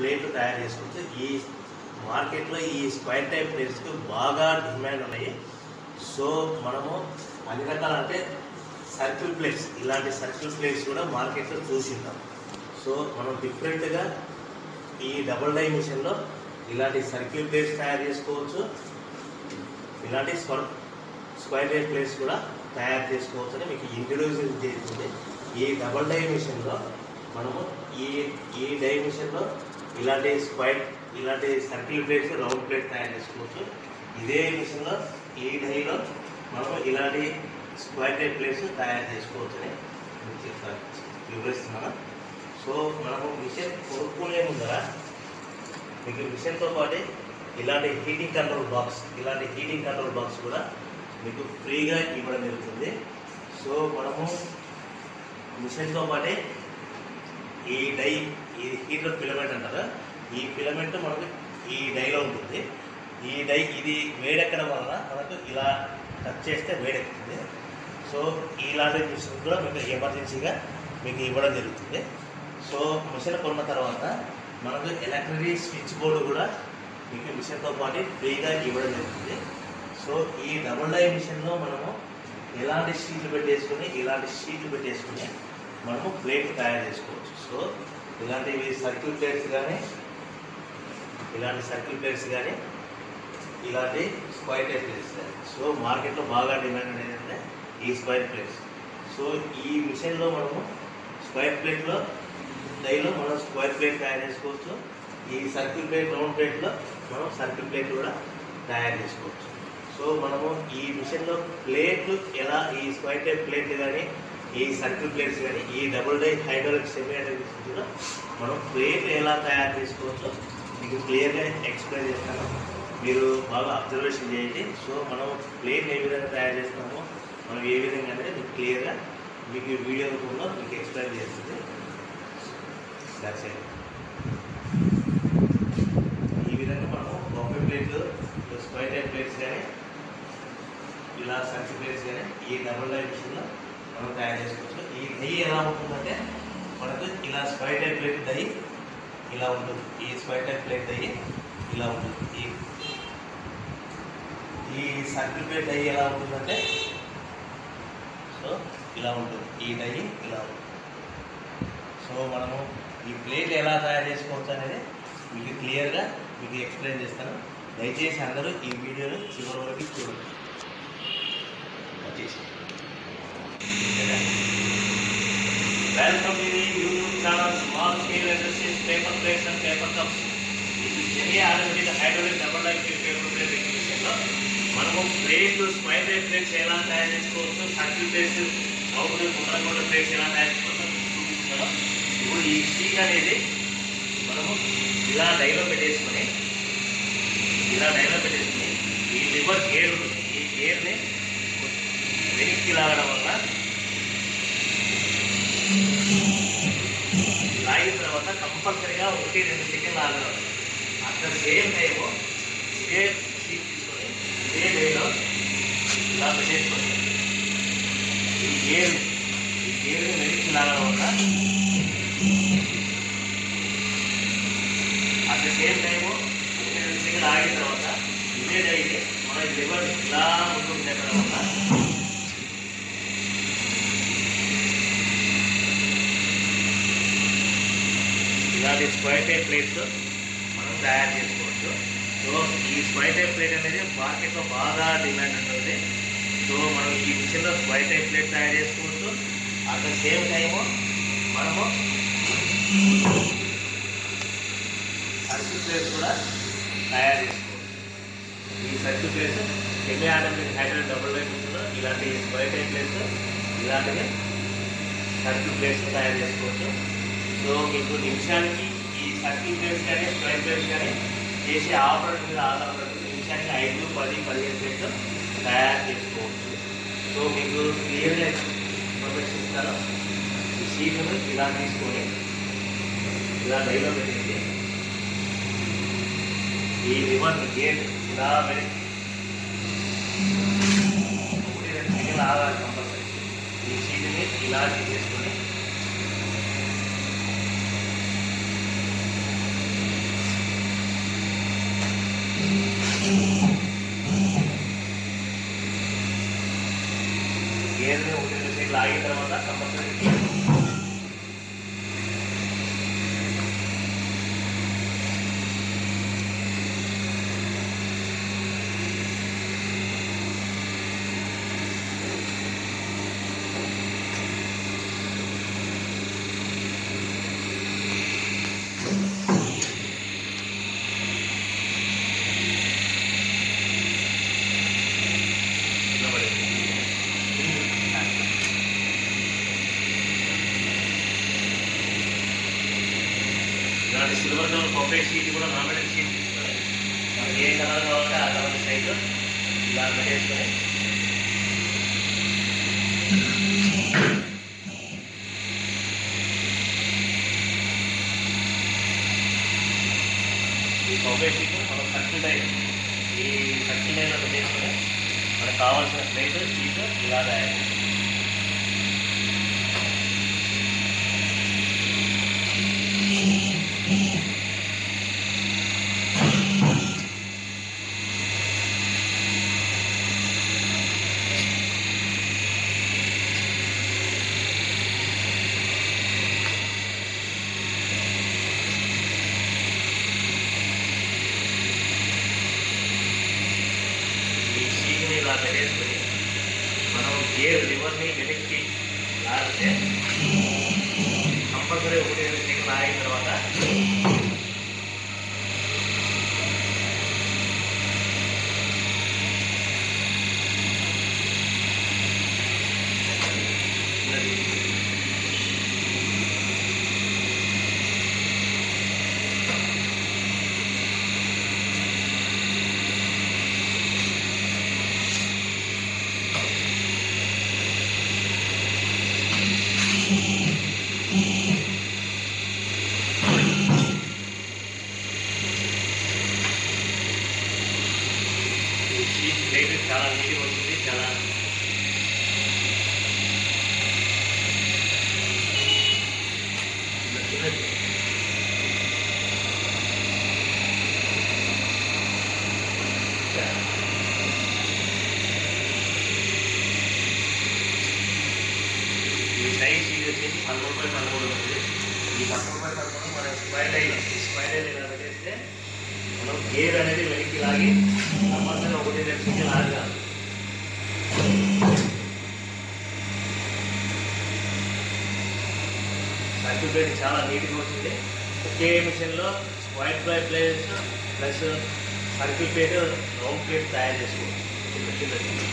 ప్లేట్లు తయారు చేసుకోవచ్చు ఈ మార్కెట్లో ఈ స్క్వైర్ టైప్ ప్లేట్స్కి బాగా డిమాండ్ ఉన్నాయి సో మనము అన్ని రకాల అంటే సర్కిల్ ప్లేట్స్ ఇలాంటి సర్కిల్ ప్లేట్స్ కూడా మార్కెట్లో చూసింటాం సో మనం డిఫరెంట్గా ఈ డబుల్ డై మిషన్లో ఇలాంటి సర్కిల్ ప్లేట్స్ తయారు చేసుకోవచ్చు ఇలాంటి స్క్వర్ స్క్వైర్ టైప్ ప్లేట్స్ కూడా తయారు చేసుకోవచ్చు అని మీకు ఇంట్రడ్యూస్ చేస్తుంది ఈ డబుల్ డై మిషన్లో మనము ఈ ఈ డై మిషన్లో ఇలాంటి స్క్వైర్ ఇలాంటి సర్కిల్ ప్లేట్స్ రౌండ్ ప్లేట్ తయారు చేసుకోవచ్చు ఇదే మిషన్లో ఈ డైలో మనము ఇలాంటి స్క్వైర్ టైప్ ప్లేట్స్ తయారు చేసుకోవచ్చు అని మీకు చెప్తాను వివరిస్తున్నాను సో మనము మిషన్ కొనుక్కునే ముందర మీకు మిషన్తో పాటు ఇలాంటి హీటింగ్ కంట్రోల్ బాక్స్ ఇలాంటి హీటింగ్ కంట్రోల్ బాక్స్ కూడా మీకు ఫ్రీగా ఇవ్వడం జరుగుతుంది సో మనము మిషన్తో పాటే ఈ డై ఈ హీటర్ ఫిలమెంట్ అంటారా ఈ ఫిలమెంట్ మనకు ఈ డైలో ఉంటుంది ఈ డై ఇది వేడెక్కడం వలన మనకు ఇలా టచ్ చేస్తే వేడెక్కుతుంది సో ఇలాంటి మిషన్ కూడా మీకు ఎమర్జెన్సీగా మీకు ఇవ్వడం జరుగుతుంది సో మిషన్ కొన్న తర్వాత మనకు ఎలక్ట్రిక్ స్విచ్ బోర్డు కూడా మీకు మిషన్తో పాటు ఫ్రీగా ఇవ్వడం జరుగుతుంది సో ఈ డబుల్ డై మిషన్లో మనము ఎలాంటి షీట్లు పెట్టేసుకుని ఇలాంటి షీట్లు పెట్టేసుకుని మనము ప్లేట్ తయారు చేసుకోవచ్చు సో ఇలాంటివి సర్కిల్ ప్లేట్స్ కానీ ఇలాంటి సర్కిల్ ప్లేట్స్ కానీ ఇలాంటి స్క్వైర్ టైప్ ప్లేట్స్ కానీ సో మార్కెట్లో బాగా డిమాండ్ అనేది ఏంటంటే ఈ స్క్వైర్ ప్లేట్స్ సో ఈ మిషన్లో మనము స్క్వైర్ ప్లేట్లో డైలో మనం స్క్వైర్ ప్లేట్ తయారు చేసుకోవచ్చు ఈ సర్కిల్ ప్లేట్ రౌండ్ ప్లేట్లో మనం సర్కిల్ ప్లేట్ కూడా తయారు చేసుకోవచ్చు సో మనము ఈ మిషన్లో ప్లేట్లు ఎలా ఈ స్క్వైర్ టైప్ ప్లేట్లు కానీ ఈ సర్కిల్ ప్లేట్స్ కానీ ఈ double die hydraulic semi hydraulic కూడా మనం ప్లేట్ ఎలా తయారు చేసుకోవచ్చో మీకు క్లియర్గా ఎక్స్ప్లెయిన్ చేస్తాను మీరు బాగా అబ్జర్వేషన్ చేయండి సో మనం ప్లేట్ ఏ విధంగా తయారు చేస్తామో మనం ఏ విధంగా అనేది మీకు క్లియర్గా మీకు ఈ వీడియో రూపంలో మీకు ఎక్స్ప్లెయిన్ చేస్తుంది That's it. ఈ విధంగా మనం బొఫే ప్లేట్లు స్క్వైర్ టైప్ ప్లేట్స్ కానీ ఇలా సర్కిల్ ప్లేట్స్ కానీ ఈ డబుల్ లైన్ మిషన్లో మనం తయారు చేసుకోవచ్చు ఈ దహి ఎలా ఉంటుందంటే మనకు ఇలా స్క్వైర్ టైప్ ప్లేట్ దహి ఇలా ఉంటుంది ఈ స్క్వైర్ టైప్ ప్లేట్ దహి ఇలా ఉంటుంది ఈ ఈ సర్కిల్ ప్లేట్ దహి ఎలా ఉంటుందంటే సో ఇలా ఉంటుంది ఈ దహి ఇలా ఉంటుంది సో మనము ఈ ప్లేట్ ఎలా తయారు చేసుకోవచ్చు అనేది మీకు క్లియర్గా మీకు ఎక్స్ప్లెయిన్ చేస్తాను దయచేసి అందరూ ఈ వీడియోని చివరి వరకు చూడండి వచ్చేసి welcome to the YouTube channel small scale industries paper plates and paper cups ఇది semi automatic hydraulic double life paper plate ఎగ్జిబిషన్లో మనము ప్లేట్లు స్క్వైర్ టైప్ ప్లేట్స్ ఎలా తయారు చేసుకోవచ్చు సర్కిల్ ప్లేట్స్ అవుట్ గుండ్రగొండ ప్లేట్స్ ఎలా తయారు చేసుకోవచ్చు చూపిస్తున్నాను ఇప్పుడు ఈ షీట్ అనేది మనము ఇలా డైలో పెట్టేసుకొని ఇలా డైలో పెట్టేసుకొని ఈ లివర్ గేర్ ఉంటుంది ఈ గేర్ని వెనక్కి లాగడం వల్ల లాగిన తర్వాత కంపల్సరీగా ఒకటి రెండు సెకండ్లు ఆగడం అట్ ద సేమ్ టైము ఇదే షీట్ తీసుకొని ఇదే డైలో ఇలా పెట్టేసుకొని ఈ గేర్ ఈ గేర్ని వెనక్కి లాగడం వల్ల అట్ ద సేమ్ టైము ఒకటి రెండు సెకండ్లు ఆగిన తర్వాత ఇదే డైని మన లివర్ ఇలా ముందుకు పెట్టడం వల్ల ఇలాంటి స్క్వైర్ టైప్ ప్లేట్స్ మనం తయారు చేసుకోవచ్చు సో ఈ స్క్వైర్ టైప్ ప్లేట్ అనేది మార్కెట్లో బాగా డిమాండ్ ఉంటుంది సో మనం ఈ మిషన్లో స్క్వైర్ టైప్ ప్లేట్ తయారు చేసుకోవచ్చు అట్ ద సేమ్ టైము మనము సర్కిల్ ప్లేట్ కూడా తయారు చేసుకోవచ్చు ఈ circle plate semi automatic hydrogen double line మిషన్లో ఇలాంటి స్క్వైర్ టైప్ ప్లేట్స్ ఇలాంటివి సర్కిల్ ప్లేట్స్ తయారు చేసుకోవచ్చు సో మీకు నిమిషానికి ఈ సర్కిల్ ప్లేట్స్ కానీ స్క్వైర్ ప్లేట్స్ కానీ చేసే ఆపరేటర్ మీద ఆధారపడి నిమిషానికి ఐదు పది పదిహేను ప్లేట్లు తయారు చేసుకోవచ్చు సో మీకు క్లియర్గా ఇన్ఫర్మేషన్ ఇస్తాను ఈ షీట్ను ఇలా తీసుకొని ఇలా డైలో పెట్టేసి ఈ రివర్ గేట్ ఇలా పెట్టి ఒకటి రెండు సెకండ్లు ఆగాలి కంపల్సరీ ఈ షీట్ని ఇలా చేసుకొని లాగిన తర్వాత కంపల్సరీ ఇలాంటి సిల్వర్ కలర్ బొబ్బే షీట్ కూడా నామినేట్ షీట్ తీసుకొని మనకి ఏ కలర్ కావాలంటే ఆ కలర్ సైజు ఇలా పెట్టేసుకొని ఈ బొబ్బే షీట్ మనం సర్కిల్ లైన్ ఈ సర్కిల్ లైన్లో పెట్టేసుకొని మనకు కావాల్సిన ప్లేట్ షీట్ ఇలా తయారు చేస్తాం. ఈ షీట్ని ఇలా పెట్టేసుకొని మనం గేర్ లివర్ని వెనక్కి లాగితే కంపల్సరీ ఒకటి రెండు సెకండ్ లాగిన తర్వాత ఈ షీట్ ప్లేట్ చాలా నీట్గా వచ్చింది చాలా ఇలా చూడండి. ఈ సైజ్ ఇది వచ్చేసి పదమూడు బై పదమూడు ఉంది ఈ పదమూడు బై పదమూడు మన స్క్వైర్ లైన్ ఈ స్క్వైర్ లైన్ ఇలా పెట్టేస్తే మనం గేర్ అనేది వెనక్కి లాగి కంపల్సరీ ఒకటి రెండు సెకండ్ లాగాలి సర్క్యూట్ బ్రేక్ చాలా నీట్గా వచ్చింది ఒకే మిషన్లో white fly place plus circuit plate round plate తయారు చేసుకోవచ్చు చిన్న చిన్నది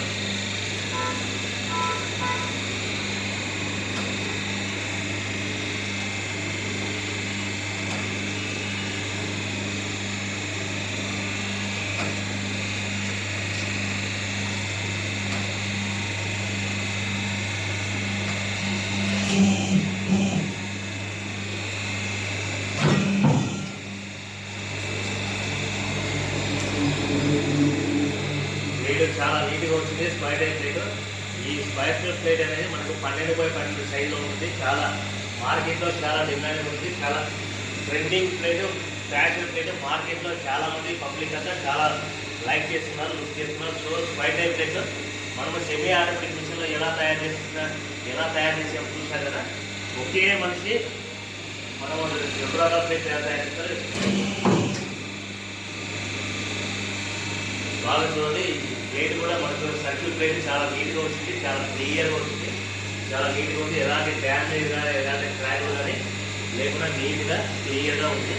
ప్లేట్ చాలా నీట్గా వచ్చింది స్క్వైర్ టైప్ ప్లేట్ ఈ స్క్వైర్ టైప్ ప్లేట్ అనేది మనకు పన్నెండు బై పన్నెండు సైజులో ఉంటుంది చాలా మార్కెట్లో చాలా డిమాండ్ ఉంది చాలా ట్రెండింగ్ ప్లేట్ ఫ్యాషన్ ప్లేట్ మార్కెట్లో చాలా మంది పబ్లిక్ అంతా చాలా లైక్ చేస్తున్నారు లుక్ చేస్తున్నారు సో స్క్వైర్ టైప్ ప్లేట్ మనము సెమీ ఆటోమేటిక్ మిషన్లో ఎలా తయారు చేస్తున్నారు ఎలా తయారు చేసాం చూసారు కదా ఒకే మనిషి మనము రెండు రకాల ప్లేట్ ఎలా తయారు చేస్తారు బాగా చూడండి ఈ ప్లేట్ కూడా మనకు సర్కిల్ ప్లేట్ చాలా నీట్గా వచ్చింది చాలా క్లియర్గా వచ్చింది చాలా నీట్గా ఉంది ఎలాంటి డ్యామేజ్ కానీ ఎలాంటి క్రాక్ కానీ లేకుండా నీట్గా క్లియర్గా ఉంది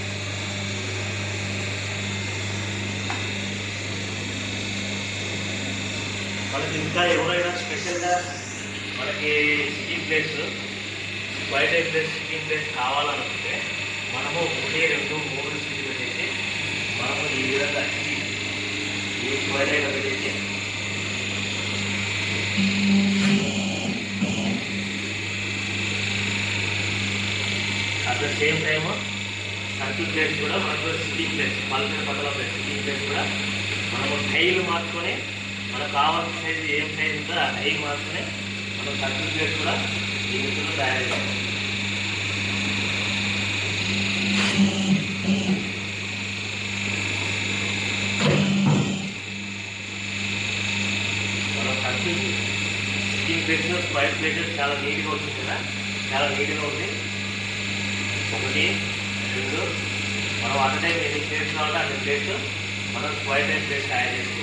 మనకి ఇంకా ఎవరైనా స్పెషల్గా మనకి సిట్టింగ్ ప్లేస్ బయట ప్లేస్ సిట్టింగ్ ప్లేస్ కావాలనుకుంటే మనము ఒకటి రెండు మూడు సీట్లు పెట్టేసి మనము ఈ విధంగా ఈ ఈ బయట పెట్టేసి at the same time circle place కూడా మనకు సిట్టింగ్ ప్లేస్ పల్సర్ పక్కల ప్లేస్ సిట్టింగ్ ప్లేస్ కూడా మనము టైల్ మార్చుకొని మనకు కావాల్సిన సైజు ఏం సైజు ఉందో ఆ టైల్ మార్చుకొని మనం సర్కిల్ ప్లేస్ కూడా ఈ మిషన్లో తయారు చేస్తాం మనం circle sitting place square plate చాలా నీట్గా వచ్చింది కదా చాలా నీట్గా ఉంది ఒకటి రెండు మనం అట్ టైం ఎన్ని ప్లేట్స్ కావాలంటే అన్ని ప్లేట్స్ మనం స్క్వైర్ టైం ప్లేస్ తయారు చేసుకోవాలి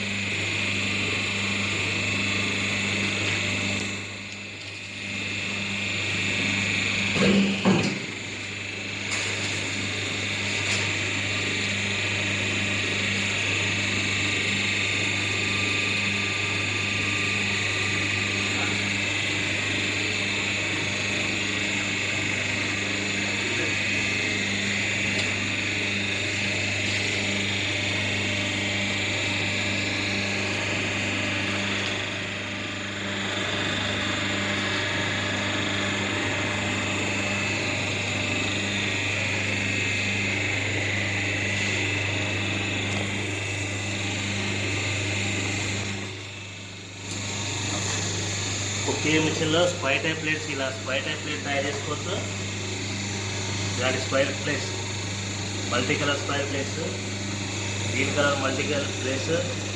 ఒకే మిషన్లో స్క్వైర్ టైప్ ప్లేట్స్ ఇలా స్క్వైర్ టైప్ ప్లేట్ తయారు చేసుకోవచ్చు ఇలాంటి square plates multi colour square plates green colour multi colour plates